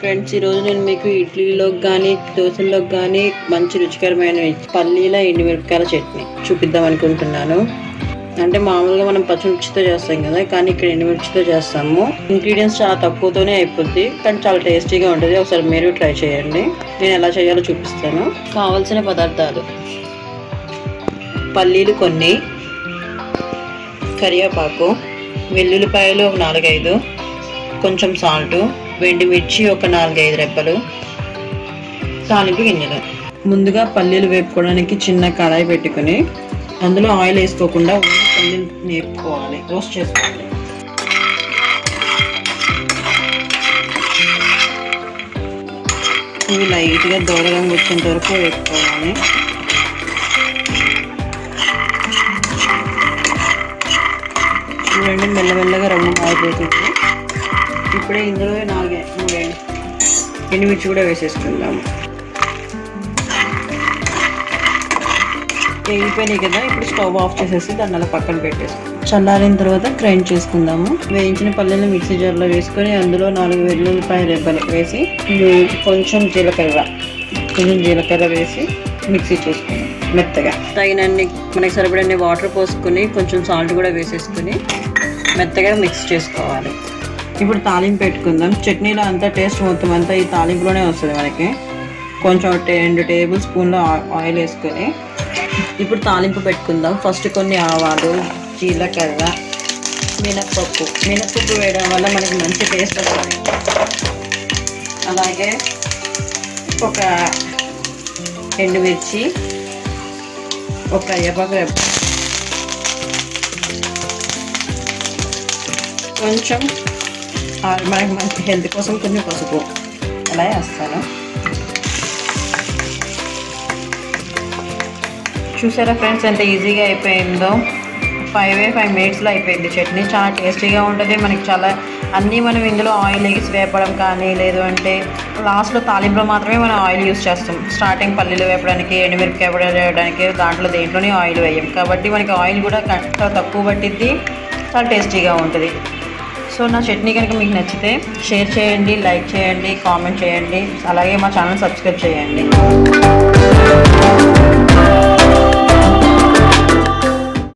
friends ఈరోజు నేను మీకు ఇడ్లీలోకి కానీ దోశల్లోకి కానీ మంచి రుచికరమైన పల్లీల ఎండుమిరపకాయల చట్నీ చూపిద్దాం అనుకుంటున్నాను అంటే మామూలుగా మనం పచ్చిమిర్చితో చేస్తాం కదా కానీ ఇక్కడ ఎండుమిర్చితో చేస్తాము ఇంగ్రీడియంట్స్ చాలా తక్కువతోనే అయిపోద్ది కానీ చాలా టేస్టీగా ఉంటుంది ఒకసారి మీరు ట్రై చేయండి నేను ఎలా చేయాలో చూపిస్తాను కావాల్సిన పదార్థాలు పల్లీలు కొన్ని కరివేపాకు వెల్లుల్లిపాయలు ఒక నాలుగైదు కొంచెం సాల్ట్ వెండి మిర్చి ఒక నాలుగైదు రెబ్బలు తాలింపు గింజలు ముందుగా పల్లీలు వేపుకోవడానికి చిన్న కడాయి పెట్టుకుని అందులో ఆయిల్ వేసుకోకుండా ఓన్లీ పల్లీలు నేర్పుకోవాలి రోస్ట్ చేసుకోవాలి ఇవి లైట్గా దూరంగా వచ్చేంత వరకు వేపుకోవాలి చూడండి మెల్లమెల్లగా రంగు మారిపోతుంది ఇప్పుడే ఇందులో నాలుగే మూడే ఎండుమిర్చి కూడా వేసేసుకుందాము వేగిపోయినాయి కదా ఇప్పుడు స్టవ్ ఆఫ్ చేసేసి దాన్ని అలా పక్కన పెట్టేసి చల్లారిన తర్వాత గ్రైండ్ చేసుకుందాము వేయించిన పల్లెలు మిక్సీ జార్లో వేసుకొని అందులో నాలుగు వెల్లుల్లిపాయ రెబ్బలు వేసి కొంచెం జీలకర్ర కొంచెం జీలకర్ర వేసి మిక్సీ చేసుకుందాం మెత్తగా తగినన్ని మనకి సరిపడన్ని వాటర్ పోసుకొని కొంచెం సాల్ట్ కూడా వేసేసుకుని మెత్తగా మిక్స్ చేసుకోవాలి ఇప్పుడు తాలింపు పెట్టుకుందాం చట్నీలో అంతా టేస్ట్ మొత్తం అంతా ఈ తాలింపులోనే వస్తుంది మనకి కొంచెం టే- రెండు టేబుల్ స్పూన్ల ఆ- ఆయిల్ వేసుకొని ఇప్పుడు తాలింపు పెట్టుకుందాం ఫస్ట్ కొన్ని ఆవాలు జీలకర్ర మినప్పప్పు మినప్పప్పు వేయడం వల్ల మనకి మంచి టేస్ట్ వస్తుంది అలాగే ఒక ఎండుమిర్చి ఒక కరివేపాకు రెబ్బ కొంచెం ఆ, మనకి మంచి హెల్త్ కోసం కొంచెం పసుపు అలా వేస్తాను చూసారా ఫ్రెండ్స్ ఎంత ఈజీగా అయిపోయిందో ఫైవ్ ఫైవ్ మినిట్స్లో అయిపోయింది చట్నీ చాలా టేస్టీగా ఉంటుంది మనకి చాలా అన్నీ మనం ఇందులో ఆయిల్ వేసి వేపడం కానీ లేదు అంటే లాస్ట్లో తాలింపులో మాత్రమే మనం ఆయిల్ యూస్ చేస్తాం స్టార్టింగ్ పల్లీలు వేపడానికి ఎండుమిరపకాయ వేయడానికి దాంట్లో దేంట్లోనే ఆయిల్ వేయం కాబట్టి మనకి ఆయిల్ కూడా క- చాలా తక్కువ పట్టిద్ది చాలా టేస్టీగా ఉంటుంది సో నా చట్నీ కనుక మీకు నచ్చితే షేర్ చేయండి లైక్ చేయండి కామెంట్ చేయండి అలాగే మా ఛానల్ సబ్స్క్రైబ్ చేయండి